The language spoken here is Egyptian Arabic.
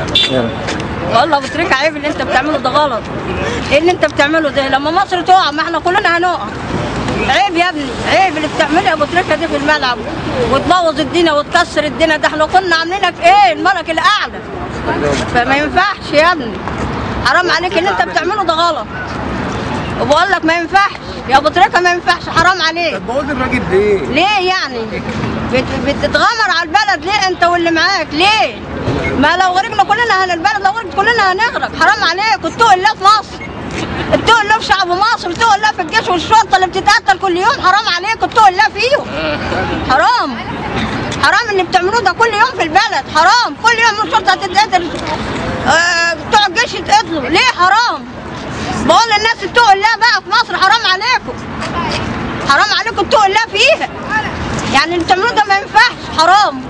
والله ابو تريكه عيب اللي انت بتعمله ده غلط ايه اللي انت بتعمله ده لما مصر تقع ما احنا كلنا هنقع عيب يا ابني عيب اللي بتعمله يا ابو تريكه دي في الملعب وتبوظ الدنيا وتكسر الدنيا ده احنا كنا عاملينك ايه الملك الاعلى فما ينفعش يا ابني حرام عليك اللي انت بتعمله ده غلط وبقول لك ما ينفعش يا ابو تريكه ما ينفعش حرام عليك بقول الراجل ليه؟ ليه يعني بت- بتتغامر على البلد ليه انت واللي معاك ليه ما لو غرقنا كلنا هن البلد لو غرقت كلنا هنغرق حرام عليك اتقوا الله في مصر اتقوا الله في شعب مصر اتقوا الله في الجيش والشرطه اللي بتتقتل كل يوم حرام عليك اتقوا الله فيهم حرام حرام اللي بتعملوه ده كل يوم في البلد حرام كل يوم الشرطه هتتقتل آه، بتوع الجيش يتقتلوا ليه حرام بقول للناس اتقوا الله بقى في مصر حرام عليكم حرام عليكم اتقوا الله فيها يعني اللي بتعملوه ده ما ينفعش حرام